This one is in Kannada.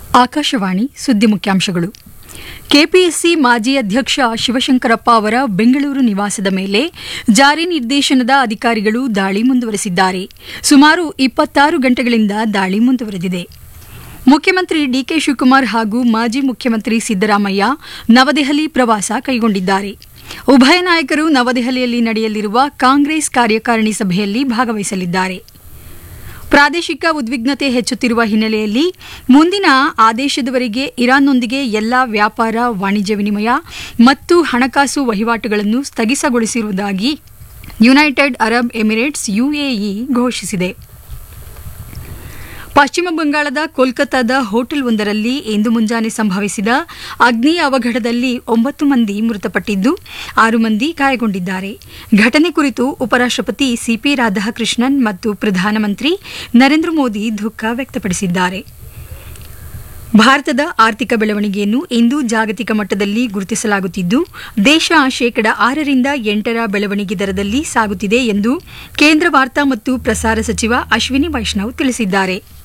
ಆಕಾಶವಾಣಿ ಸುದ್ದಿ ಮುಖ್ಯಾಂಶಗಳು ಕೆಪಿಎಸ್ಸಿ ಮಾಜಿ ಅಧ್ಯಕ್ಷ ಶಿವಶಂಕರಪ್ಪ ಅವರ ಬೆಂಗಳೂರು ನಿವಾಸದ ಮೇಲೆ ಜಾರಿ ನಿರ್ದೇಶನದ ಅಧಿಕಾರಿಗಳು ದಾಳಿ ಮುಂದುವರೆಸಿದ್ದಾರೆ ಸುಮಾರು ಇಪ್ಪತ್ತಾರು ಗಂಟೆಗಳಿಂದ ದಾಳಿ ಮುಂದುವರೆದಿದೆ ಮುಖ್ಯಮಂತ್ರಿ ಡಿಕೆ ಶಿವಕುಮಾರ್ ಹಾಗೂ ಮಾಜಿ ಮುಖ್ಯಮಂತ್ರಿ ಸಿದ್ದರಾಮಯ್ಯ ನವದೆಹಲಿ ಪ್ರವಾಸ ಕೈಗೊಂಡಿದ್ದಾರೆ ಉಭಯ ನಾಯಕರು ನವದೆಹಲಿಯಲ್ಲಿ ನಡೆಯಲಿರುವ ಕಾಂಗ್ರೆಸ್ ಕಾರ್ಯಕಾರಿಣಿ ಸಭೆಯಲ್ಲಿ ಭಾಗವಹಿಸಲಿದ್ದಾರೆ ಪ್ರಾದೇಶಿಕ ಉದ್ವಿಗ್ನತೆ ಹೆಚ್ಚುತ್ತಿರುವ ಹಿನ್ನೆಲೆಯಲ್ಲಿ ಮುಂದಿನ ಆದೇಶದವರೆಗೆ ಇರಾನ್ನೊಂದಿಗೆ ಎಲ್ಲಾ ವ್ಯಾಪಾರ ವಾಣಿಜ್ಯ ವಿನಿಮಯ ಮತ್ತು ಹಣಕಾಸು ವಹಿವಾಟುಗಳನ್ನು ಸ್ಥಗಿತಗೊಳಿಸಿರುವುದಾಗಿ ಯುನೈಟೆಡ್ ಅರಬ್ ಎಮಿರೇಟ್ಸ್ ಯುಎಇ ಘೋಷಿಸಿದೆ ಪಶ್ಚಿಮ ಬಂಗಾಳದ ಕೋಲ್ಕತ್ತಾದ ಹೋಟೆಲ್ ಒಂದರಲ್ಲಿ ಇಂದು ಮುಂಜಾನೆ ಸಂಭವಿಸಿದ ಅಗ್ನಿ ಅವಘಡದಲ್ಲಿ ಒಂಬತ್ತು ಮಂದಿ ಮೃತಪಟ್ಟಿದ್ದು ಆರು ಮಂದಿ ಗಾಯಗೊಂಡಿದ್ದಾರೆ ಘಟನೆ ಕುರಿತು ಉಪರಾಷ್ಟಪತಿ ಸಿಪಿ ರಾಧಾಕೃಷ್ಣನ್ ಮತ್ತು ಪ್ರಧಾನಮಂತ್ರಿ ನರೇಂದ್ರ ಮೋದಿ ದುಃಖ ವ್ಯಕ್ತಪಡಿಸಿದ್ದಾರೆ ಭಾರತದ ಆರ್ಥಿಕ ಬೆಳವಣಿಗೆಯನ್ನು ಇಂದು ಜಾಗತಿಕ ಮಟ್ಟದಲ್ಲಿ ಗುರುತಿಸಲಾಗುತ್ತಿದ್ದು ದೇಶ ಶೇಕಡ ಆರರಿಂದ ಎಂಟರ ಬೆಳವಣಿಗೆ ದರದಲ್ಲಿ ಸಾಗುತ್ತಿದೆ ಎಂದು ಕೇಂದ್ರ ವಾರ್ತಾ ಮತ್ತು ಪ್ರಸಾರ ಸಚಿವ ಅಶ್ವಿನಿ ವೈಷ್ಣವ್ ತಿಳಿಸಿದ್ದಾರೆ